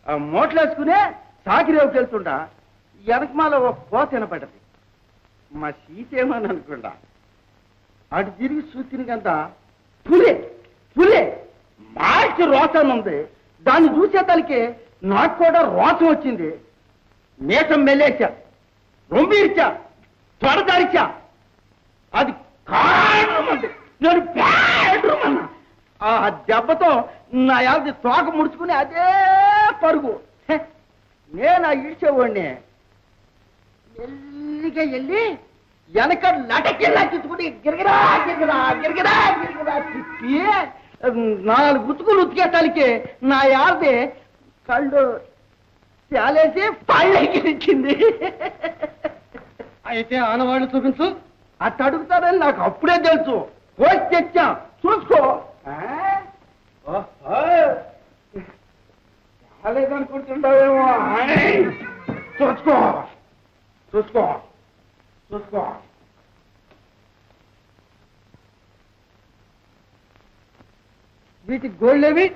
ఆ మోట్లు వేసుకునే సాకిరేవుకి వెళ్తుండా వెనకమాల ఒక కోత వినపడ్డది మా సీత ఏమని అనుకుండా అటు తిరిగి చూసిన కంత పులే పులే మార్చి రోసం ఉంది దాన్ని చూసేతలకి నాకు కూడా రోసం వచ్చింది మేషం మెల్లేసా రొంబీర్చా తొడదారిచా అది కారణమంది నేను బెడ్రూమ్ అన్నా ఆ దెబ్బతో నా యాది తోక ముడుచుకుని అదే పరుగు హె, నేను ఆ ఇడిచేవాడిని మెల్లిగా వెళ్ళి వెనక లటకెళ్ళా తిట్టుకుని గిరగిరా గిరగిరా గిరగిరా గిరగిరా తిప్పి నాలుగు గుతుకులు ఉతికేటానికి నా యాది కళ్ళు చాలేసి పళ్ళెక్కించింది అయితే ఆనవాళ్ళు చూపించు అట్ట అడుగుతారని నాకు అప్పుడే తెలుసు పోయి తెచ్చా చూసుకో ఆ? ఓహో. రాలేదనుకుంటున్నావేమో ఆయ్. చూసుకో చూసుకో చూసుకో వీటి గోళ్ళేవి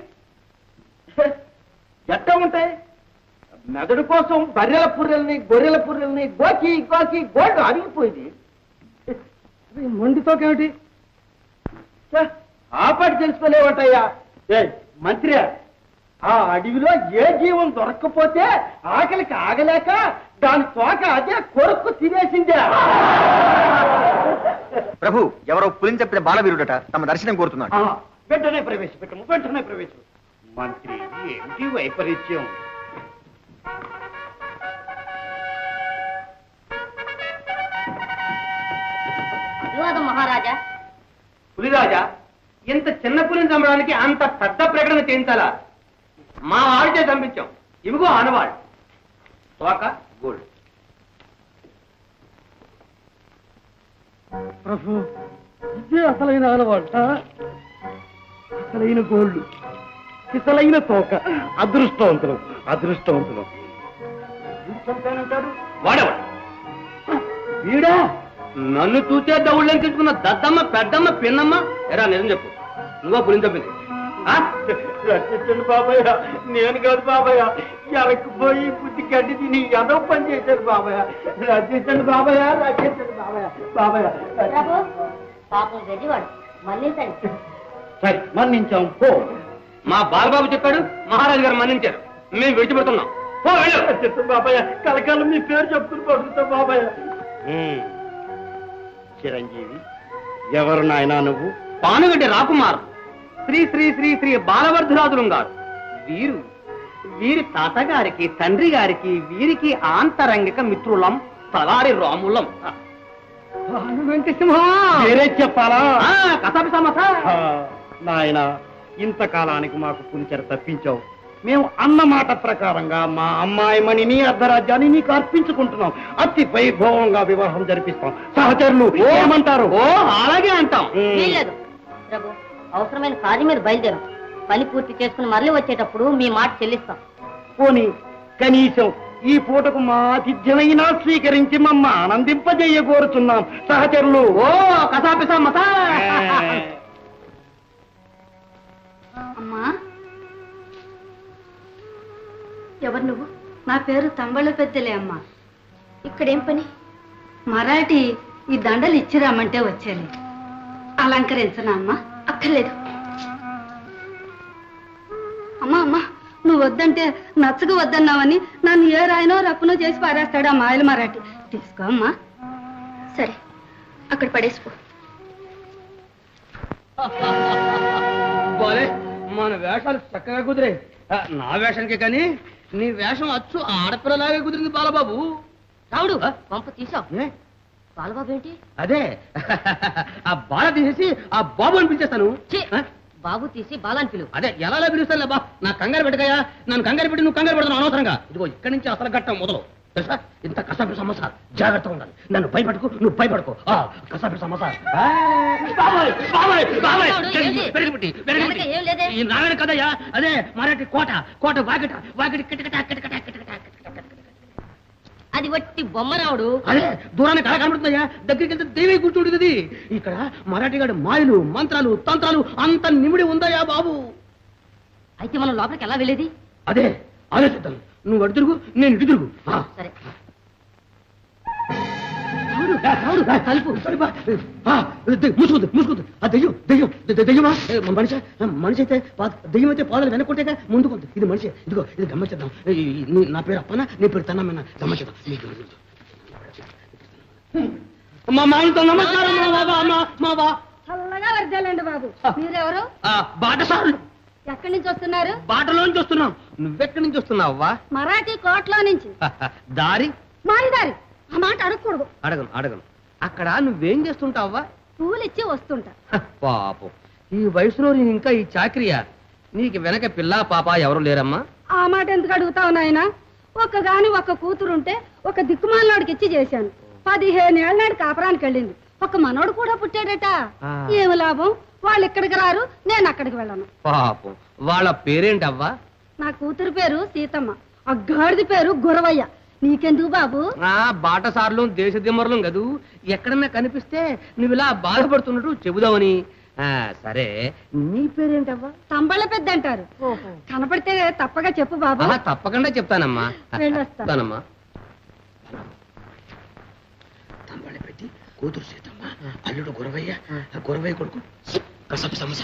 ఎట్ట ఉంటాయి మెదడు కోసం బర్రెల పుర్రెల్ని గొర్రెల పుర్రెల్ని గోకి గోకి గోల్డ్ అరిగిపోయింది ఈ మొండితోకేమిటి ఛే, ఆ పాటి తెలుసుకోలేవటయ్యా ఏ మంత్రి ఆ అడవిలో ఏ జీవం దొరక్కపోతే ఆకలికి ఆగలేక దాని తోక అదే కొరుక్కు తినేసిందే ప్రభు ఎవరో పులిని చెప్పిన బాలవీరుడట తమ దర్శనం కోరుతున్నాడు ఆ, వెంటనే ప్రవేశపెట్టము వెంటనే ప్రవేశం మంత్రి ఏమిటి వైపరీత్యం అభివాదం మహారాజా పులిరాజా ఇంత చిన్న పులిని చంపడానికి అంత పెద్ద ప్రకటన చేయించాలా మా వాడితే చంపించాం ఇవిగో ఆనవాళ్ళు తోక గోల్డ్ ప్రభు ఇదే అసలైన ఆనవాళ్ళ అసలైన గోళ్ళు ఇసలైన తోక అదృష్టవంతులు అదృష్టవంతులు వాడేవాడు వీడా నన్ను చూసే దౌళ్ళని తీసుకున్న దద్దమ్మ పెద్దమ్మ పిన్నమ్మ ఎరా నిజం చెప్పు నువ్వో పులిని చంపింది ఆ? రక్షించండి బాబాయ్ నేను కాదు బాబాయ్ ఎలకపోయి బుద్ధి గడ్డి తిని ఏదో పని చేశాడు బాబాయ్ రక్షించండి బాబాయ్ రక్షించండి బాబాయ్ బాబాయ్ ప్రభు పాపం గడ్డివాడు మన్నించండి సరే మన్నించాం పో మా బాలబాబు చెప్పాడు మహారాజు గారు మన్నించారు మేము విడిచిపెడుతున్నాం పో వెళ్ళు రక్షించండి బాబాయ్ కలకాలం మీ పేరు చెప్తున్న పడుతా బాబాయ్ చిరంజీవి ఎవరు నాయనా నువ్వు పానుగడ్డి రాకుమార్ శ్రీ శ్రీ శ్రీ శ్రీ బాలవర్ధరాజులు గారు వీరు వీరి తాతగారికి తండ్రి గారికి వీరికి ఆంతరంగిక మిత్రులం తలారి రాములం వేరే చెప్పాలా ఆ, కసాపి సమస ఆ, నాయన ఇంతకాలానికి మాకు పులిచెర తప్పించావు మేము అన్న మాట ప్రకారంగా మా అమ్మాయి మణిని అర్ధరాజ్యాన్ని నీకు అర్పించుకుంటున్నాం అతి వైభవంగా వివాహం జరిపిస్తాం సహచరులు ఏమంటారు ఓ అలాగే అంటాం ఉమ్. వీల్లేదు ప్రభు అవసరమైన కార్యం మీద బయలుదేరం పని పూర్తి చేసుకుని మళ్ళీ వచ్చేటప్పుడు మీ మాట చెల్లిస్తాం పోని కనీసం ఈ పూటకు మా ఆతిథ్యమైనా స్వీకరించి మమ్మ ఆనందింపజేయ కోరుతున్నాం సహచరులు ఓ కసాపి సమస అమ్మా ఎవరు నువ్వు నా పేరు తంబళ్ళ పెద్దలే అమ్మా ఇక్కడేం పని మరాఠీ ఈ దండలు ఇచ్చిరామంటే వచ్చేలే అలంకరించనా అమ్మా అక్కర్లేదు అమ్మా అమ్మా నువ్వు వద్దంటే నచ్చక వద్దన్నావని నన్ను ఏ రాయనో రప్పునో చేసి పారేస్తాడు ఆ మాయల మరాఠీ తీసుకో అమ్మా సరే అక్కడ పడేసిపో బాలే మన వేషాలు చక్కగా కుదిరే ఆ, నా వేషానికి కానీ నీ వేషం అచ్చు ఆడపిల్లలాగే కుదిరింది బాలబాబు రావుడు పంప తీసావు ఏ? బాలబాబు ఏంటి అదే ఆ బాల తీసేసి ఆ బాబు అని పిలిచేస్తాను ఛీ! ఆ? బాబు తీసి బాలాని పిలువు అదే ఎలా పిలుస్తాను బా నా కంగారు పెట్టకయా నన్ను కంగారు పెట్టి నువ్వు కంగారు పెడతాను అనవసరంగా ఇదిగో ఇక్కడి నుంచి అసలు ఘట్టం మొదలు తెలుసా ఇంత కసాపి సమస్య జాగ్రత్తగా ఉండాలి నన్ను భయపడకు నువ్వు భయపడకు ఆ కసాపి సమస్య ఆ, బాబాయ్, బాబాయ్, బాబాయ్, ఎవడు? ఏంటి? వెనకబెట్టి, వెనకబెట్టి. వెనక ఏం లేదే? ఈ నారాయణ కదయ్యా అదే మరాఠీ కోట కోట వాకిట వాకిటి కిటకిట కిటకిట కిటకిట కిటకిట. అది వట్టి బొమ్మ రావుడు అదే దూరానికి కళ కనబడుతుందయ్యా దగ్గరికి వెళ్తే దేవి కూర్చుంటుంది ఇక్కడ మరాఠీగాడి మాయలు మంత్రాలు తంత్రాలు అంత నిమిడి ఉందయ్యా బాబు అయితే మనం లోపలికి ఎలా వెళ్ళేది అదే ఆలోచిద్దాం నువ్వు అడు తిరుగు నేను ఇటు తిరుగు ఆ. సరే రావుడు, రావుడు, తలుపు, తలుపా. ఆ, దెయ్యం, మూసుకోద్దు మూసుకోద్దు ఆ దెయ్యం దెయ్యం ద- ద- దెయ్యమా ఏ, మనిషి ఆ, మనిషి అయితే పా- దెయ్యం అయితే పాదాలు వెనక్కుంటేగా ముందుకుంది ఇది మనిషి ఇదిగో ఇది గమ్మచేద్దాం ఈ- ఈ- నీ- నా పేరు అప్పన నీ పేరు తన్నమ్మన గమ్మచేద్దాం నీకు మా మామతో నమస్కారం మా బాబా మా మా బా చల్లగా వర్దాలండి బాబు మీరెవరు ఆ, బాటసారులు ఎక్కడి నుంచి వస్తున్నారు బాటలోంచి వస్తున్నాం నువ్వెక్కడి నుంచి వస్తున్నావా మరాఠీ కోట్లో నుంచి దారి మారిదారి ఆ మాట అడగకూడదు అడగను అడగను అక్కడ నువ్వేం చేస్తుంటావా పూలు ఇచ్చి వస్తుంటా హ, పాపం ఈ వయసులో నేను ఇంకా ఈ చాకరియా నీకు వెనక పిల్ల పాప ఎవరు లేరమ్మా ఆ మాట ఎందుకు అడుగుతావు నాయన ఒక్క గాని ఒక్క కూతురుంటే ఒక దిక్కుమాలనాడికి ఇచ్చి చేశాను పదిహేను ఏళ్ళ నాడు కాపురానికి వెళ్ళింది ఒక మనోడు కూడా పుట్టాడట ఆ. ఏమి లాభం వాళ్ళు ఇక్కడికి రారు నేను అక్కడికి వెళ్ళను పాపం వాళ్ళ పేరేంటవ్వా నా కూతురు పేరు సీతమ్మ ఆ గాడిది పేరు గురవయ్య నీకెందుకు బాబు ఆ బాటసార్లు దేశ దిమ్మరులం కదూ ఎక్కడన్నా కనిపిస్తే నువ్వు ఇలా బాధపడుతున్నట్టు చెబుదామని ఆ, సరే నీ పేరేంటవ్వా తంబళ్ళ పెద్ద అంటారు కనపడితే తప్పగా చెప్పు బాబు ఆహా, తప్పకుండా చెప్తానమ్మా వెళ్ళొస్తా. చెప్తానమ్మా తంబాళి పెట్టి కూతురు సీతమ్మ అల్లుడు గురవయ్య ఆ గురవయ్య కొడుకు కసపు సమస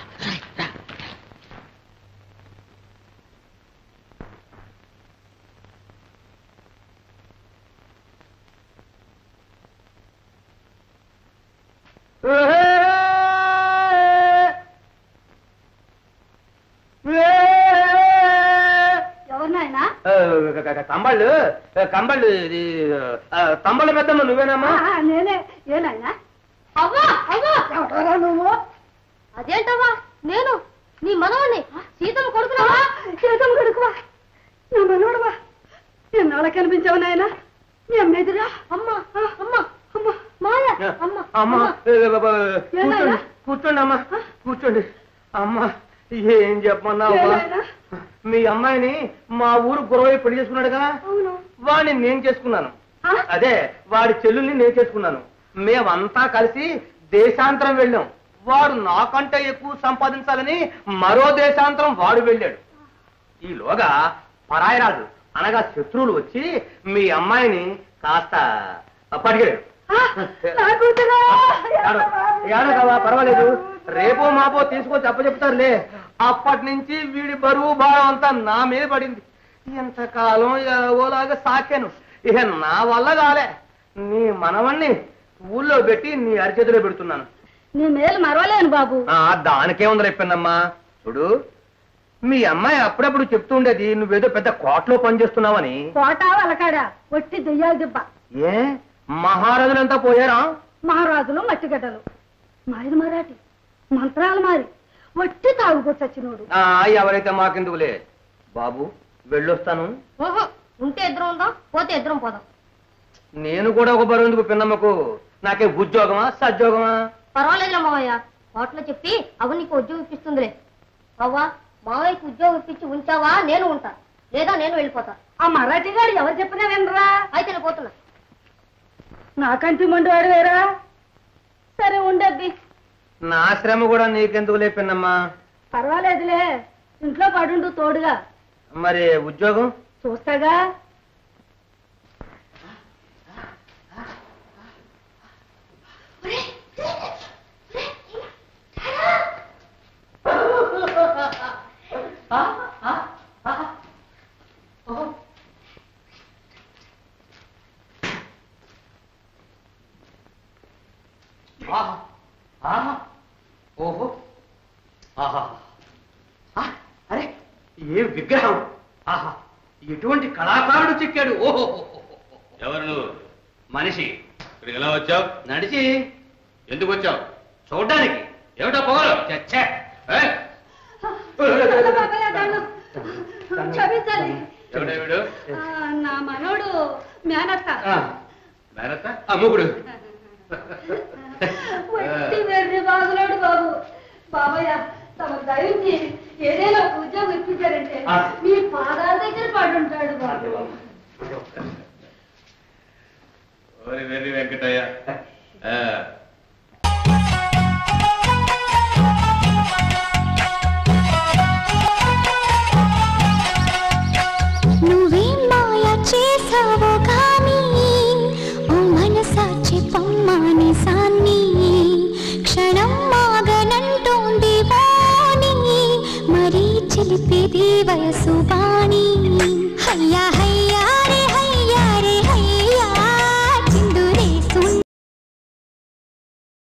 ఎవరు నాయనా కంబళ్ళు కంబళ్ళు ఇది తంబళ్ళ పెద్దమ్మ నువ్వేనమ్మా ఆ, నేనే ఏ నాయనా అవ్వా అవ్వా ఎవడరా నువ్వు అదేంటవ్వా నేను నీ మనవని సీతమ్మ కొడుకునవా సీతం కొడుకువా నా మనోడవా ఎన్నాళ్ళ కనిపించావు నాయనా నీ అమ్మేదిరా అమ్మ అమ్మ అమ్మ మాయ అమ్మ అమ్మా కూర్చోండి కూర్చోండి అమ్మా కూర్చోండి అమ్మా ఏం చెప్పమన్నావా ఏనాయనా? మీ అమ్మాయిని మా ఊరు గురవై పెళ్లి చేసుకున్నాడుగా అవును వాడిని నేను చేసుకున్నాను ఆ? అదే వాడి చెల్లుల్ని నేను చేసుకున్నాను మేమంతా కలిసి దేశాంతరం వెళ్ళాం వాడు నాకంటే ఎక్కువ సంపాదించాలని మరో దేశాంతరం వాడు వెళ్ళాడు ఈలోగా పరాయరాజు అనగా శత్రువులు వచ్చి మీ అమ్మాయిని కాస్త పడిగాడు ఆ, నా కూతురా ఏడకవా పర్వాలేదు రేపో మాపో తీసుకొచ్చి అప్పచెప్తారులే అప్పటి నుంచి వీడి బరువు భారం అంతా నా మీద పడింది ఎంతకాలం ఓలాగా సాకాను ఇక నా వల్ల కాలే నీ మనవణ్ణి ఊళ్ళో పెట్టి నీ అరిచేతిలో పెడుతున్నాను నీ మేలు మరవలేను బాబు ఆ దానికే ఉంది రేపన్నమ్మా చూడు మీ అమ్మాయి అప్పుడప్పుడు చెప్తూ ఉండేది నువ్వేదో పెద్ద కోటలో పనిచేస్తున్నావని కోట వలకాడా ఒట్టి దెయ్యాలు దిబ్బ ఏ మహారాజులంతా పోయారా మహారాజులు మట్టిగడ్డలు మాది మరాఠీ మంత్రాలు మారి ఒట్టి తాగుకొచ్చచ్చినోడు ఆ ఎవరైతే మాకెందుకులే బాబు వెళ్ళొస్తాను ఓహో ఉంటే ఇద్దరం ఉందాం పోతే ఇద్దరం పోదాం నేను కూడా ఒక బరువు పిన్నమ్మకు నాకే ఉద్యోగమా సద్యోగమా పర్వాలేదులే మావయ్య హోటల్లో చెప్పి అవి నీకు ఉద్యోగం ఇప్పిస్తుందిలే అవ్వా మావయ్యకి ఉద్యోగం ఇప్పించి ఉంచావా నేను ఉంటా లేదా నేను వెళ్ళిపోతా ఆ మరాఠీ గాడు ఎవరు చెప్పినా వినరా అయితే నేను పోతున్నా నాకంటి మండివాడు వేరా సరే ఉండద్ది నా శ్రమ కూడా నీకెందుకులే పిన్నమ్మా పర్వాలేదులే ఇంట్లో పడుండు తోడుగా మరి ఉద్యోగం చూస్తాగా ఆహా ఆహా ఓహో ఆహా ఆ, అరే ఏ విగ్రహం ఆహా ఎటువంటి కళాకారుడు చిక్కాడు ఓహో ఎవరు నువ్వు మనిషి ఇక్కడికి ఎలా వచ్చావు నడిచి ఎందుకు వచ్చావు చూడ్డానికి ఏమిటా పొగలు చచ్చే బాబాయ్, దండం. క్షమించాలి ఎవడే వీడు ఆ, నా మనోడు మేనత్త మేనత్త అమ్ముకుడు వట్టి వెర్రి బాగులోడు బాబు బాబయ్య తమ దయించి ఏదైనా ఒక ఉద్యోగం ఇప్పించారంటే ఆ. మీ పాదాల దగ్గర పడుంటాడు బాబు ఓరి వెర్రి వెంకటయ్య ఆ, ఆ చిలిపేది వయసు బాణి హయ్యా హయ్యా